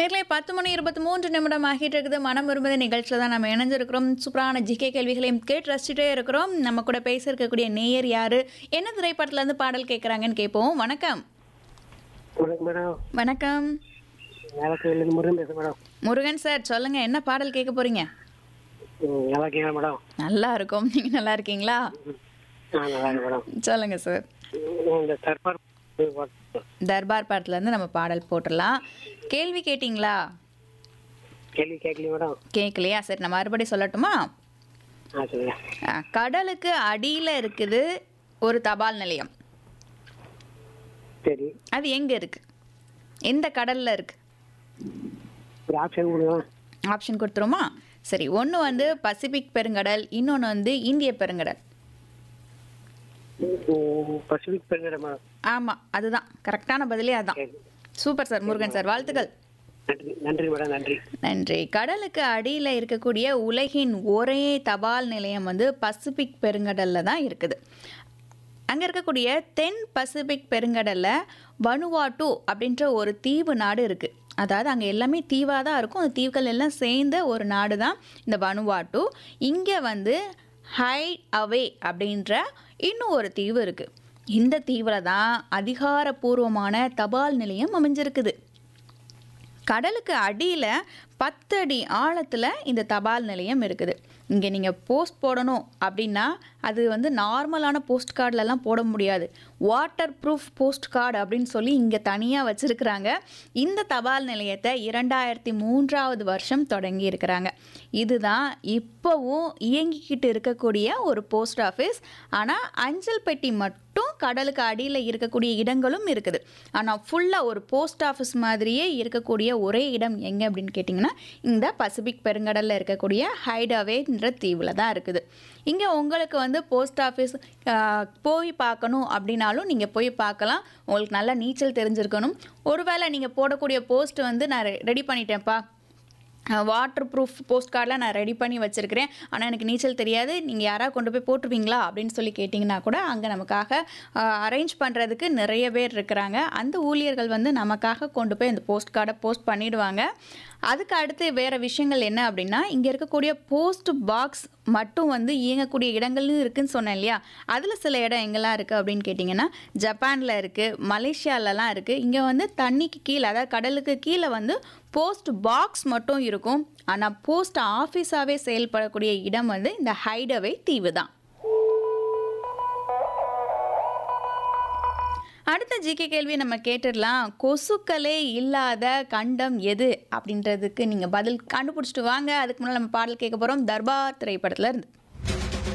நேரிலே பத்து மணி இருபத்தி மூன்று நிமிடம் ஆகிட்டு இருக்குது மனம் விரும்புத நிகழ்ச்சியில் தான் நம்ம இணைஞ்சிருக்கிறோம் சூப்பரான ஜிகே கேள்விகளையும் கேட்டு ரசிச்சுட்டே இருக்கிறோம் நம்ம கூட பேச இருக்கக்கூடிய நேயர் யாரு என்ன திரைப்படத்துல இருந்து பாடல் கேட்குறாங்கன்னு கேட்போம் வணக்கம் வணக்கம் மேடம் வணக்கம் வேலைக்கு முருகன் பேசுகிறேன் மேடம் முருகன் சார் சொல்லுங்க என்ன பாடல் கேட்க போறீங்க ம், நல்லா இருக்கீங்களா மேடம் நல்லா இருக்கும் நீங்க நல்லா இருக்கீங்களா ஆ நல்லா இருக்கேன் மேடம் சொல்லுங்க சார் ம், இந்த தர்பார் தர்பார் பாட்டுல இருந்து நம்ம பாடல் போட்டுடலாம் கேள்வி கேட்டிங்களா கேள்வி கேட்கலையே மேடம் கேட்கலையா சரி நான் மறுபடியும் சொல்லட்டுமா ஆ சொல்லுங்க ஆ, கடலுக்கு அடியில் இருக்குது ஒரு தபால் நிலையம் சரி அது எங்கே இருக்கு எந்த கடலில் இருக்கு ஒரு ஆப்ஷன் கொடுங்க ஆப்ஷன் கொடுத்துருமா சரி ஒன்று வந்து பசிபிக் பெருங்கடல் இன்னொன்று வந்து இந்திய பெருங்கடல் ம், பசிபிக் பெருங்கடை மேடம் ஆமாம் அதுதான் கரெக்டான பதிலே அதுதான் சரி சூப்பர் சார் முருகன் சார் வாழ்த்துக்கள் நன்றி நன்றி மேடம் நன்றி நன்றி கடலுக்கு அடியில் இருக்கக்கூடிய உலகின் ஒரே தபால் நிலையம் வந்து பசிபிக் பெருங்கடலில் தான் இருக்குது அங்கே இருக்கக்கூடிய தென் பசிபிக் பெருங்கடலில் வனுவாட்டு அப்படின்ற ஒரு தீவு நாடு இருக்குது அதாவது அங்கே எல்லாமே தீவாக தான் இருக்கும் அந்த தீவுகள் எல்லாம் சேர்ந்த ஒரு நாடு தான் இந்த வனுவாட்டு இங்கே வந்து ஹை அவே அப்படின்ற இன்னும் ஒரு தீவு இருக்குது இந்த தீவில் தான் அதிகாரப்பூர்வமான தபால் நிலையம் அமைஞ்சிருக்குது கடலுக்கு அடியில் பத்து அடி ஆழத்தில் இந்த தபால் நிலையம் இருக்குது இங்கே நீங்கள் போஸ்ட் போடணும் அப்படின்னா அது வந்து நார்மலான போஸ்ட் கார்டிலலாம் போட முடியாது வாட்டர் ப்ரூஃப் போஸ்ட் கார்டு அப்படின்னு சொல்லி இங்கே தனியாக வச்சுருக்குறாங்க இந்த தபால் நிலையத்தை இரண்டாயிரத்தி மூன்றாவது வருஷம் தொடங்கி இருக்கிறாங்க இதுதான் இப்போவும் இயங்கிக்கிட்டு இருக்கக்கூடிய ஒரு போஸ்ட் ஆஃபீஸ் ஆனால் அஞ்சல் பெட்டி மட்டும் கடலுக்கு அடியில் இருக்கக்கூடிய இடங்களும் இருக்குது ஆனால் ஃபுல்லாக ஒரு போஸ்ட் ஆஃபீஸ் மாதிரியே இருக்கக்கூடிய ஒரே இடம் எங்கே அப்படின்னு கேட்டிங்கன்னா இந்த பசிபிக் பெருங்கடலில் இருக்கக்கூடிய ஹைடவேன்ற தீவில் தான் இருக்குது இங்கே உங்களுக்கு வந்து போஸ்ட் ஆஃபீஸ் போய் பார்க்கணும் அப்படின்னாலும் நீங்கள் போய் பார்க்கலாம் உங்களுக்கு நல்லா நீச்சல் தெரிஞ்சிருக்கணும் ஒருவேளை நீங்கள் போடக்கூடிய போஸ்ட் வந்து நான் ரெடி பண்ணிட்டேன்ப்பா வாட்டர் ப்ரூஃப் போஸ்ட் கார்டெலாம் நான் ரெடி பண்ணி வச்சுருக்கிறேன் ஆனால் எனக்கு நீச்சல் தெரியாது நீங்கள் யாராவது கொண்டு போய் போட்டுருவீங்களா அப்படின்னு சொல்லி கேட்டிங்கன்னா கூட அங்கே நமக்காக அரேஞ்ச் பண்ணுறதுக்கு நிறைய பேர் இருக்கிறாங்க அந்த ஊழியர்கள் வந்து நமக்காக கொண்டு போய் அந்த போஸ்ட் கார்டை போஸ்ட் பண்ணிடுவாங்க அதுக்கு அடுத்து வேறு விஷயங்கள் என்ன அப்படின்னா இங்கே இருக்கக்கூடிய போஸ்ட் பாக்ஸ் மட்டும் வந்து இயங்கக்கூடிய இடங்கள்னு இருக்குன்னு சொன்னேன் இல்லையா அதில் சில இடம் எங்கெல்லாம் இருக்குது அப்படின்னு கேட்டிங்கன்னா ஜப்பானில் இருக்குது மலேசியாலலாம் இருக்குது இங்கே வந்து தண்ணிக்கு கீழே அதாவது கடலுக்கு கீழே வந்து போஸ்ட் பாக்ஸ் மட்டும் இருக்கும் ஆனால் போஸ்ட் ஆஃபீஸாகவே செயல்படக்கூடிய இடம் வந்து இந்த ஹைடவே தீவு தான் அடுத்த ஜிகே கேள்வி நம்ம கேட்டுடலாம் கொசுக்களே இல்லாத கண்டம் எது அப்படின்றதுக்கு நீங்கள் பதில் கண்டுபிடிச்சிட்டு வாங்க அதுக்கு முன்னாடி நம்ம பாடல் கேட்க போகிறோம் தர்பார் திரைப்படத்துல இருந்து